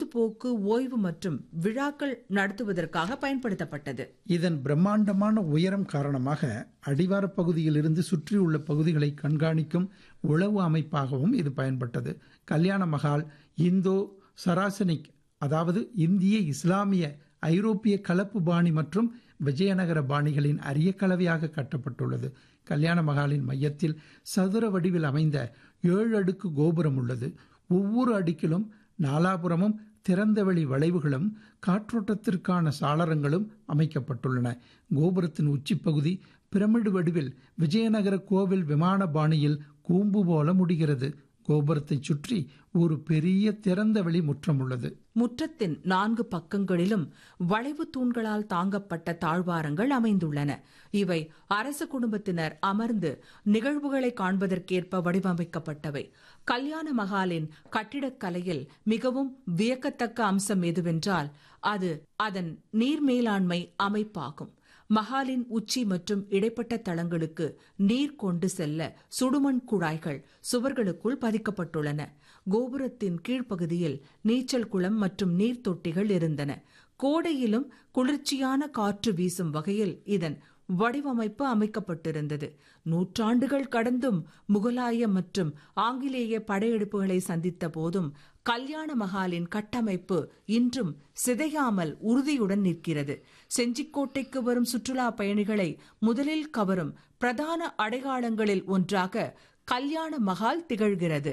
பொழுதுபோக்கு ஓய்வு மற்றும் விழாக்கள் நடத்துவதற்காக பயன்படுத்தப்பட்டது இதன் பிரம்மாண்டமான உயரம் காரணமாக அடிவார பகுதியிலிருந்து சுற்றியுள்ள பகுதிகளை கண்காணிக்கும் உளவு அமைப்பாகவும் இது பயன்பட்டது கல்யாண மகால் இந்தோ சராசனிக் அதாவது இந்திய இஸ்லாமிய ஐரோப்பிய கலப்பு பாணி மற்றும் விஜயநகர பாணிகளின் அரிய கலவையாக கட்டப்பட்டுள்ளது கல்யாண மகாலின் மையத்தில் சதுர வடிவில் அமைந்த ஏழு அடுக்கு கோபுரம் உள்ளது ஒவ்வொரு அடுக்கிலும் நாலாபுரமும் திறந்தவெளி வளைவுகளும் காற்றோட்டத்திற்கான சாளரங்களும் அமைக்கப்பட்டுள்ளன கோபுரத்தின் உச்சிப்பகுதி பிரமிடு வடிவில் விஜயநகர கோவில் விமான பாணியில் கூம்பு போல முடிகிறது கோபுரத்தை சுற்றி ஒரு பெரிய திறந்த வெளி முற்றம் உள்ளது முற்றத்தின் நான்கு பக்கங்களிலும் வளைவு தூண்களால் தாங்கப்பட்ட தாழ்வாரங்கள் அமைந்துள்ளன இவை அரச குடும்பத்தினர் அமர்ந்து நிகழ்வுகளை காண்பதற்கேற்ப வடிவமைக்கப்பட்டவை கல்யாண மகாலின் கட்டிடக்கலையில் மிகவும் வியக்கத்தக்க அம்சம் எதுவென்றால் அது அதன் நீர் மேலாண்மை அமைப்பாகும் மகாலின் உச்சி மற்றும் இடைப்பட்ட தளங்களுக்கு நீர் கொண்டு செல்ல சுடுமண் குழாய்கள் சுவர்களுக்குள் பதிக்கப்பட்டுள்ளன கோபுரத்தின் கீழ்ப்பகுதியில் நீச்சல் குளம் மற்றும் நீர் தொட்டிகள் இருந்தன கோடையிலும் குளிர்ச்சியான காற்று வீசும் வகையில் இதன் வடிவமைப்பு அமைக்கப்பட்டிருந்தது நூற்றாண்டுகள் கடந்தும் முகலாய மற்றும் ஆங்கிலேய படையெடுப்புகளை சந்தித்த போதும் கல்யாண மகாலின் கட்டமைப்பு இன்றும் சிதையாமல் உறுதியுடன் நிற்கிறது செஞ்சிக்கோட்டைக்கு வரும் சுற்றுலா பயணிகளை முதலில் கவரும் பிரதான அடையாளங்களில் ஒன்றாக கல்யாண மகால் திகழ்கிறது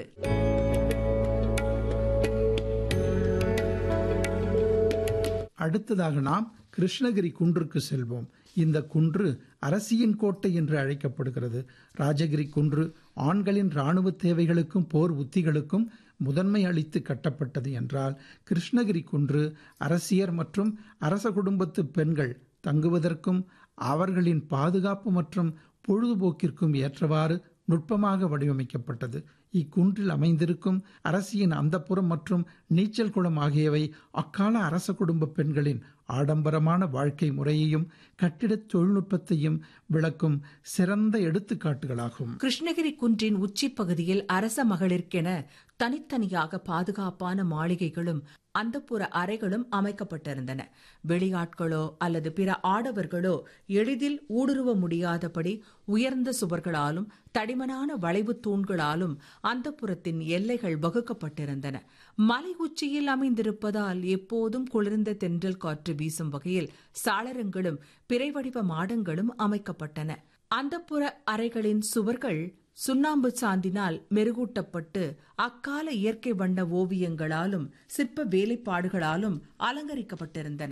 அடுத்ததாக நாம் கிருஷ்ணகிரி குன்றுக்கு செல்வோம் இந்த குன்று அரசியின் கோட்டை என்று அழைக்கப்படுகிறது ராஜகிரி குன்று ஆண்களின் இராணுவ தேவைகளுக்கும் போர் உத்திகளுக்கும் முதன்மை அளித்து கட்டப்பட்டது என்றால் கிருஷ்ணகிரி குன்று அரசியர் மற்றும் அரச குடும்பத்து பெண்கள் தங்குவதற்கும் அவர்களின் பாதுகாப்பு மற்றும் பொழுதுபோக்கிற்கும் ஏற்றவாறு நுட்பமாக வடிவமைக்கப்பட்டது இக்குன்றில் அமைந்திருக்கும் அரசியின் அந்தப்புறம் மற்றும் நீச்சல் குளம் ஆகியவை அக்கால அரச குடும்ப பெண்களின் ஆடம்பரமான வாழ்க்கை முறையையும் கட்டிடத் தொழில்நுட்பத்தையும் விளக்கும் சிறந்த எடுத்துக்காட்டுகளாகும் கிருஷ்ணகிரி குன்றின் உச்சி பகுதியில் அரச மகளிர்க்கென தனித்தனியாக பாதுகாப்பான மாளிகைகளும் அந்தப்புற அறைகளும் அமைக்கப்பட்டிருந்தன வெளியாட்களோ அல்லது பிற ஆடவர்களோ எளிதில் ஊடுருவ முடியாதபடி உயர்ந்த சுவர்களாலும் தடிமனான வளைவு தூண்களாலும் அந்தப்புறத்தின் எல்லைகள் வகுக்கப்பட்டிருந்தன மலை உச்சியில் அமைந்திருப்பதால் எப்போதும் குளிர்ந்த தென்றல் காற்று வீசும் வகையில் சாளரங்களும் பிறை வடிவ மாடங்களும் அமைக்கப்பட்டன அந்தப்புற அறைகளின் சுவர்கள் சுண்ணாம்பு சாந்தினால் மெருகூட்டப்பட்டு அக்கால இயற்கை வண்ண ஓவியங்களாலும் சிற்ப வேலைப்பாடுகளாலும் அலங்கரிக்கப்பட்டிருந்தன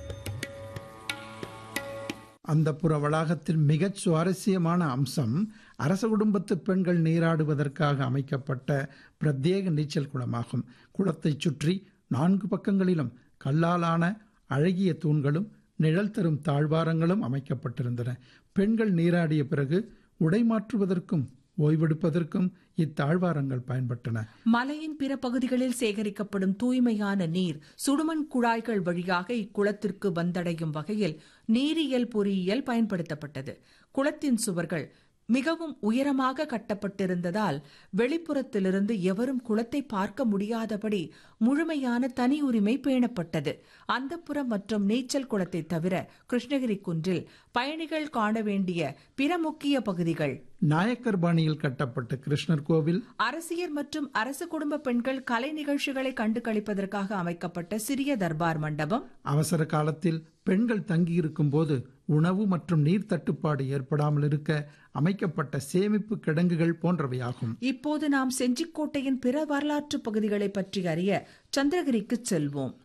அந்த புற வளாகத்தில் மிகச் சுவாரஸ்யமான அம்சம் அரச குடும்பத்து பெண்கள் நீராடுவதற்காக அமைக்கப்பட்ட பிரத்யேக நீச்சல் குளமாகும் குளத்தைச் சுற்றி நான்கு பக்கங்களிலும் கல்லாலான அழகிய தூண்களும் நிழல் தரும் தாழ்வாரங்களும் அமைக்கப்பட்டிருந்தன பெண்கள் நீராடிய பிறகு உடை மாற்றுவதற்கும் ஓய்வெடுப்பதற்கும் இத்தாழ்வாரங்கள் பயன்பட்டன மலையின் பிற பகுதிகளில் சேகரிக்கப்படும் தூய்மையான நீர் சுடுமண் குழாய்கள் வழியாக இக்குளத்திற்கு வந்தடையும் வகையில் நீரியல் பொறியியல் பயன்படுத்தப்பட்டது குளத்தின் சுவர்கள் மிகவும் உயரமாக கட்டப்பட்டிருந்ததால் வெளிப்புறத்திலிருந்து எவரும் குளத்தை பார்க்க முடியாதபடி முழுமையான தனி உரிமை பேணப்பட்டது அந்தப்புறம் மற்றும் நீச்சல் குளத்தை தவிர கிருஷ்ணகிரி குன்றில் பயணிகள் காண வேண்டிய பிற முக்கிய பகுதிகள் நாயக்கர் பாணியில் கட்டப்பட்ட கிருஷ்ணர் கோவில் அரசியர் மற்றும் அரசு குடும்ப பெண்கள் கலை நிகழ்ச்சிகளை கண்டு களிப்பதற்காக அமைக்கப்பட்ட சிறிய தர்பார் மண்டபம் அவசர காலத்தில் பெண்கள் தங்கியிருக்கும் போது உணவு மற்றும் நீர் தட்டுப்பாடு ஏற்படாமல் இருக்க அமைக்கப்பட்ட சேமிப்பு கிடங்குகள் போன்றவையாகும் இப்போது நாம் செஞ்சிக்கோட்டையின் பிற வரலாற்று பகுதிகளை பற்றி அறிய சந்திரகிரிக்கு செல்வோம்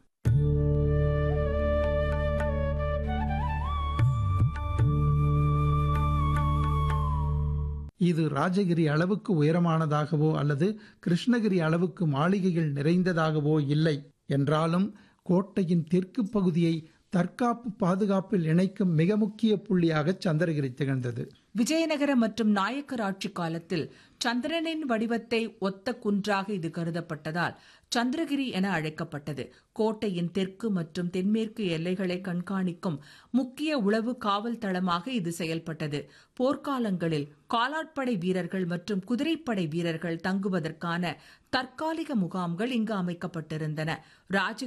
இது ராஜகிரி அளவுக்கு உயரமானதாகவோ அல்லது கிருஷ்ணகிரி அளவுக்கு மாளிகைகள் நிறைந்ததாகவோ இல்லை என்றாலும் கோட்டையின் தெற்கு பகுதியை தற்காப்பு பாதுகாப்பில் இணைக்கும் மிக முக்கிய புள்ளியாக சந்திரகிரி திகழ்ந்தது விஜயநகர மற்றும் நாயக்கர் ஆட்சி காலத்தில் சந்திரனின் வடிவத்தை ஒத்த குன்றாக இது கருதப்பட்டதால் சந்திரகிரி என அழைக்கப்பட்டது கோட்டையின் தெற்கு மற்றும் தென்மேற்கு எல்லைகளை கண்காணிக்கும் முக்கிய உளவு காவல் தளமாக இது செயல்பட்டது போர்க்காலங்களில் காலாட்படை வீரர்கள் மற்றும் குதிரைப்படை வீரர்கள் தங்குவதற்கான தற்காலிக முகாம்கள் இங்கு அமைக்கப்பட்டிருந்தன ராஜ